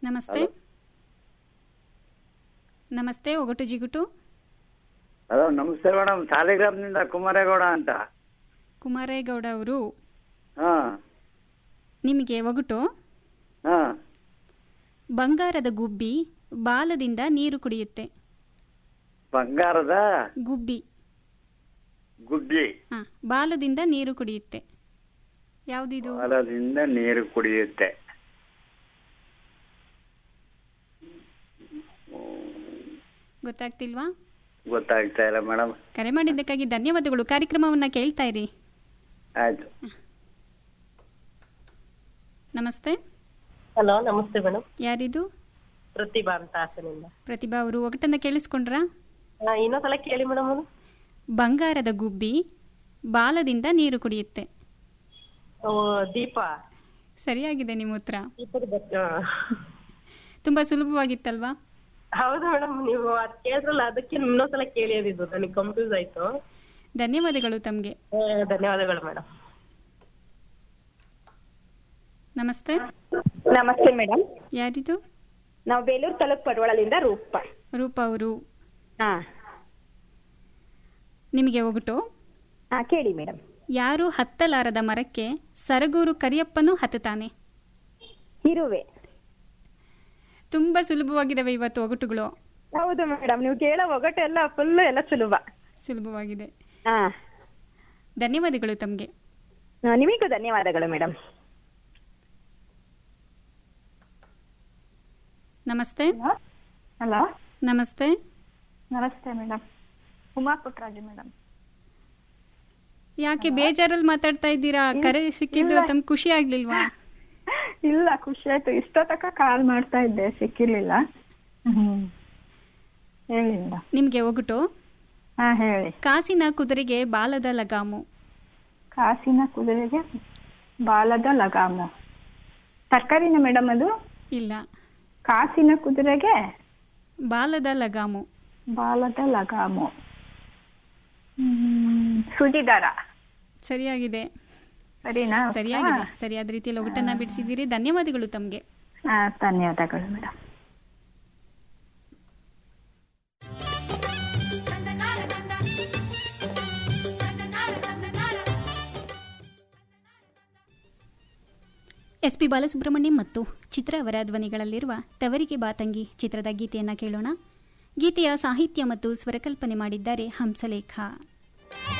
ನಮಸ್ತೆ ನಮಸ್ತೆ ಒಗಟು ಜಿಗುಟು ಹಲೋ ನಮಸ್ತೆ ಮೇಡಮ್ ಸಾಲಿಗ್ರಾಮದಿಂದ ಕುಮಾರೇಗೌಡ ಅಂತ ಕುಮಾರೇಗೌಡ ಅವರು ಹಾ ನಿಮಗೆ ಒಗಟು ಹಾ ಬಂಗಾರದ ಗುಬ್ಬಿ ಬಾಲದಿಂದ ನೀರು ಕುಡಿಯುತ್ತೆ ಬಂಗಾರದ ಗುಬ್ಬಿ ಗುಡ್ಡಿ ಹಾ ಬಾಲದಿಂದ ನೀರು ಕುಡಿಯುತ್ತೆ ಯಾವುದಿದು ಹೊಲದಿಂದ ನೀರು ಕುಡಿಯುತ್ತೆ ಗೊತ್ತಾಗ್ತಿಲ್ವಾ ಗೊತ್ತಾಗ್ತಾ ಇಲ್ಲ ಮೇಡಮ್ ಕರೆ ಮಾಡಿದ್ದಕ್ಕಾಗಿ ಧನ್ಯವಾದಗಳು ಕಾರ್ಯಕ್ರಮವನ್ನ ಕೇಳ್ತಾ ಇರಿ ಆಯ್ತು ನಮಸ್ತೆ ಹಲೋ ನಮಸ್ತೆ ಮೇಡಮ್ ಯಾರಿದು ಪ್ರತಿಭಾ ಅಂತ ಹಾಸನಿಂದ ಪ್ರತಿಭಾ ಅವರು ಒಗಟನ್ನ ಕೇಳಿಸ್ಕೊಂಡ್ರಾ ಆ, ಇನ್ನೊಂದ್ಸಲ ಕೇಳಿ ಮೇಡಮ್ ಅದು ಬಂಗಾರದ ಗುಬ್ಬಿ ಬಾಲದಿಂದ ನೀರು ಕುಡಿಯುತ್ತೆ ಓ, ದೀಪ ಸರಿಯಾಗಿದೆ ನಿಮ್ಮ ಉತ್ತರ ದೀಪದ ಬತ್- ಆ. ತುಂಬಾ ಸುಲಭವಾಗಿತ್ತಲ್ವಾ ಹೌದು ಮೇಡಮ್ ನೀವು ಅದ್ ಕೇಳಿದ್ರಲ್ಲ ಅದಕ್ಕೆ ಇನ್ನೊಂದ್ಸಲ ಕೇಳಿ ಅದಿದ್ದು ನನಗೆ ಕನ್ಫ್ಯೂಸ್ ಆಯ್ತು ಧನ್ಯವಾದಗಳು ತಮಗೆ ಆ, ಧನ್ಯವಾದಗಳು ಮೇಡಮ್ ನಮಸ್ತೆ ನಮಸ್ತೆ ಮೇಡಮ್ ಯಾರಿದು ನಾವು ಬೇಲೂರು ತಾಲೂಕ್ ಪಡವಳದಿಂದ ರೂಪ ರೂಪ ಅವರು ಹಾ ನಿಮಗೆ ಒಗಟು ಹಾ ಕೇಳಿ ಮೇಡಮ್ ಯಾರು ಹತ್ತಲಾರದ ಮರಕ್ಕೆ ಸರಗೂರು ಕರಿಯಪ್ಪನೂ ಹತ್ತುತ್ತಾನೆ ಇರುವೆ ತುಂಬಾ ಸುಲಭವಾಗಿದ್ದಾವೆ ಇವತ್ತು ಒಗಟುಗಳು ಹೌದು ಮೇಡಮ್ ನೀವು ಕೇಳೋ ಒಗಟು ಎಲ್ಲ ಫುಲ್ ಎಲ್ಲ ಸುಲಭ ಸುಲಭವಾಗಿದೆ ಹಾ ಧನ್ಯವಾದಗಳು ತಮಗೆ ಹಾ, ನಿಮಗೂ ಧನ್ಯವಾದಗಳು ಮೇಡಮ್ ನಮಸ್ತೆ ಹಲೋ ನಮಸ್ತೆ ನಮಸ್ತೆ ಮೇಡಮ್ ಉಮಾ ಪುಟ್ರಾಜು ಮೇಡಮ್ ಯಾಕೆ ಬೇಜಾರಲ್ಲಿ ಮಾತಾಡ್ತಾ ಇದ್ದೀರಾ ಕರೆ ಸಿಕ್ಕಿದ್ದು ತಮ್ಗೆ ಖುಷಿ ಆಗ್ಲಿಲ್ವಾ ಇಲ್ಲ ಖುಷಿ ಆಯ್ತು ಇಷ್ಟೋ ತನಕ ಕಾಲ್ ಮಾಡ್ತಾ ಇದ್ದೆ ಸಿಕ್ಕಿರ್ಲಿಲ್ಲ ಹ್ಮ್ ಹೇಳಿ ಮೇಡಮ್ ನಿಮ್ಗೆ ಒಗಟು ಹಾ ಹೇಳಿ ಕಾಸಿನ ಕುದುರೆಗೆ ಬಾಲದ ಲಗಾಮು ಕಾಸಿನ ಕುದುರೆಗೆ ಬಾಲದ ಲಗಾಮು ತರಕಾರಿನ ಮೇಡಮ್ ಅದು ಇಲ್ಲ ಕಾಸಿನ ಕುದುರೆಗೆ ಬಾಲದ ಲಗಾಮು ಬಾಲದ ಲಗಾಮು ಹ್ಮ್ ಸುಜಿದಾರ ಸರಿಯಾಗಿದೆ ಸರಿನಾ ಸರಿಯಾಗಿದೆ ಸರಿಯಾದ ರೀತಿಯಲ್ಲಿ ಒಗಟನ್ನ ಬಿಡಿಸಿದ್ದೀರಿ ಧನ್ಯವಾದಗಳು ತಮಗೆ ಹಾ ಧನ್ಯವಾದಗಳು ಮೇಡಮ್ ಎಸ್ ಪಿ ಬಾಲಸುಬ್ರಹ್ಮಣ್ಯಂ ಮತ್ತು ಚಿತ್ರ ಅವರ ಧ್ವನಿಗಳಲ್ಲಿರುವ ತವರಿಗೆ ಬಾತಂಗಿ ಚಿತ್ರದ ಗೀತೆಯನ್ನ ಕೇಳೋಣ ಗೀತೆಯ ಸಾಹಿತ್ಯ ಮತ್ತು ಸ್ವರಕಲ್ಪನೆ ಮಾಡಿದ್ದಾರೆ ಹಂಸಲೇಖ